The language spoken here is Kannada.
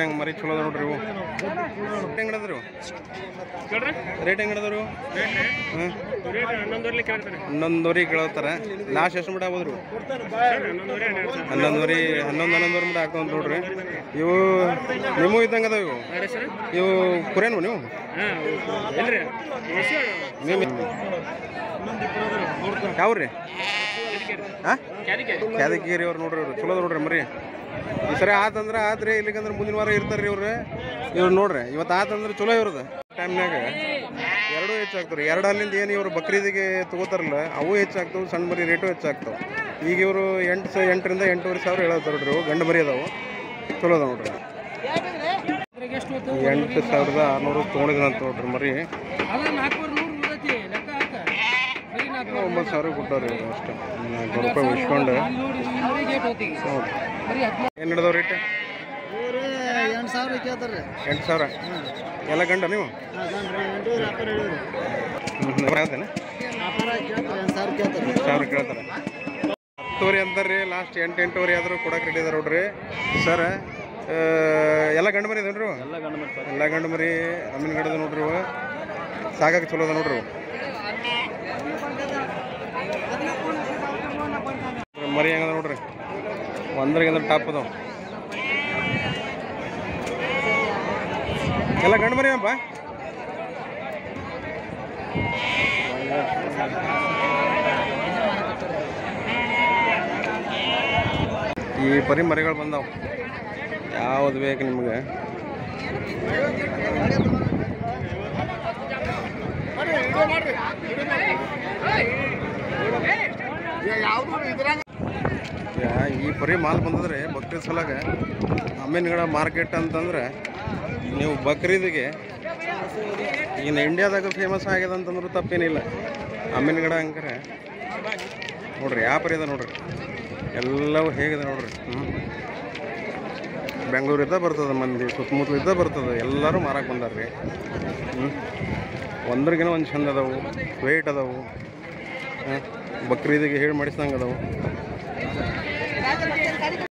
ಹೆಂಗೆ ಮರಿ ಚಲೋ ಅದ ನೋಡ್ರಿ ಇವು ರೇಟ್ ಹೆಂಗೆ ನಡೆದ್ರಿ ರೇಟ್ ಹೆಂಗೆ ನಡೆದ್ರಿ ಇವು ಹಾಂ ಹನ್ನೊಂದುವರೆ ಕೇಳತ್ತಾರ ಲಾಸ್ಟ್ ಎಷ್ಟು ಮಟ ಆಗ್ಬೋದ್ರಿ ಹನ್ನೊಂದುವರೆ ಹನ್ನೊಂದು ಹನ್ನೊಂದುವರೆ ಮಟ ಆಗ್ತಾವ ನೋಡ್ರಿ ಇವು ನಿಮಗೂ ಇದ್ದಂಗೆ ಅದಾವ ಇವು ಇವು ಕುರೇನು ನೀವು ನೀವು ಯಾವ್ರಿ ಹಾಂ ಕ್ಯಾದಗಿರಿ ಅವ್ರು ನೋಡ್ರಿ ಇವ್ರು ಚಲೋ ಅದ ನೋಡ್ರಿ ಮರಿ ಈ ಸರಿ ಆತಂದ್ರೆ ಆತ್ರಿ ಇಲ್ಲಿಗಂದ್ರೆ ಮುಂದಿನ ವಾರ ಇರ್ತಾರ್ರಿ ಇವ್ರು ಇವ್ರು ನೋಡ್ರಿ ಇವತ್ತು ಆತಂದ್ರೆ ಚಲೋ ಇವ್ರದ್ದು ಟೈಮ್ನಾಗ ಎರಡೂ ಹೆಚ್ಚಾಗ್ತಾರೆ ಎರಡು ಅಲ್ಲಿಂದ ಏನು ಇವರು ಬಕ್ರೀದಿಗೆ ತಗೋತಾರಲ್ಲ ಅವು ಹೆಚ್ಚಾಗ್ತವೆ ಸಣ್ಣ ಮರಿ ರೇಟು ಹೆಚ್ಚಾಗ್ತವೆ ಈಗ ಇವರು ಎಂಟು ಸ ಎಂಟರಿಂದ ಎಂಟೂವರೆ ಸಾವಿರ ಹೇಳತ್ತಾರ ನೋಡ್ರಿ ಇವು ಗಂಡು ಮರಿ ಅದಾವು ಚಲೋ ಅದಾವ ನೋಡ್ರಿ ಎಂಟು ಸಾವಿರದ ಆರುನೂರು ತೊಗೊಂಡಿದ್ದೀನಿ ಅಂತ ನೋಡ್ರಿ ಮರಿ ಒಂಬತ್ತು ಸಾವಿರ ಕೊಟ್ಟವ್ರಿ ಇವ್ರು ಅಷ್ಟೇ ನಾಲ್ಕು ರೂಪಾಯಿ ಉಳಿಸ್ಕೊಂಡು ನೋಡ್ರಿ ಏನು ಹಿಡ್ದವ್ ರೇಟ್ ಎಂಟು ಸಾವಿರ ಕೇಳ್ತಾರೆ ಎಂಟು ಸಾವಿರ ಎಲ್ಲ ಗಂಡ ನೀವು ಯಾವ್ದೇನ ವ್ಯಾಪಾರ ಕೇಳ್ತಾರೆ ಎಂಟು ಸಾವಿರ ಕೇಳ್ತಾರೆ ಎಂಟು ಸಾವಿರ ಕೇಳ್ತಾರೆ ಹತ್ತುವರೆ ಅಂತಾರ್ರಿ ಲಾಸ್ಟ್ ಎಂಟು ಎಂಟುವರೆ ಆದರೂ ಕೊಡಕ್ಕೆ ರೆಡಿ ಇದಾರೆ ನೋಡ್ರಿ ಸರ್ ಎಲ್ಲ ಗಂಡು ಮರಿ ಇದೇನ್ರಿ ಇವು? ಎಲ್ಲ ಗಂಡು ಮರಿ ಎಲ್ಲ ಗಂಡು ಮರಿ ಅಮ್ಮಿನ ಗಿಡದ ನೋಡ್ರಿ ಇವು ಸಾಕಕ್ಕೆ ಚಲೋ ಅದ ನೋಡ್ರಿ ಇವು. ಮರಿ ಹೆಂಗದ ನೋಡ್ರಿ ಒಂದ್ರಿಗೆ ಅಂದ್ರೆ ಟಾಪ್ ಅದಾವ ಎಲ್ಲ ಗಂಡು ಮರಿ ಅಪ್ಪ ಈ ಪರಿ ಮರಿಗಳು ಬಂದಾವ ಯಾವ್ದು ಬೇಕು ನಿಮ್ಗೆ ಯಾ- ಈ ಪರಿ ಮಾಲ್ ಬಂದದ್ರಿ ಬಕ್ರೀದ್ ಸಲಾಗ ಅಮ್ಮಿನಗಡ ಮಾರ್ಕೆಟ್ ಅಂತಂದ್ರೆ ನೀವು ಬಕ್ರೀದಿಗೆ ಈಗ ಇಂಡಿಯಾದಾಗ ಫೇಮಸ್ ಆಗ್ಯದ ಅಂತಂದ್ರೂ ತಪ್ಪೇನಿಲ್ಲ ಅಮ್ಮಿನಗಡ ಅಂಕರೆ ನೋಡ್ರಿ ಯಾವ ಪರಿ ಅದ ನೋಡ್ರಿ ಎಲ್ಲವೂ ಹೇಗಿದೆ ನೋಡ್ರಿ ಹ್ಞೂ ಬೆಂಗಳೂರಿಂದ ಬರ್ತದೆ ಮಂದಿ ಸುತ್ತಮುತ್ತಲಿದ್ದ ಬರ್ತದೆ ಎಲ್ಲರೂ ಮಾರಕ್ಕೆ ಬಂದಾರ್ರಿ ಹ್ಞೂ ಒಂದ್ರಿಗಿನ ಒಂದು ಚಂದ ಅದಾವು ವೆಯ್ಟ್ ಅದಾವು ಹಾಂ ಬಕ್ರೀದಿಗೆ ಹೇಳಿ ಮಾಡಿಸ್ದಂಗೆ ಅದಾವು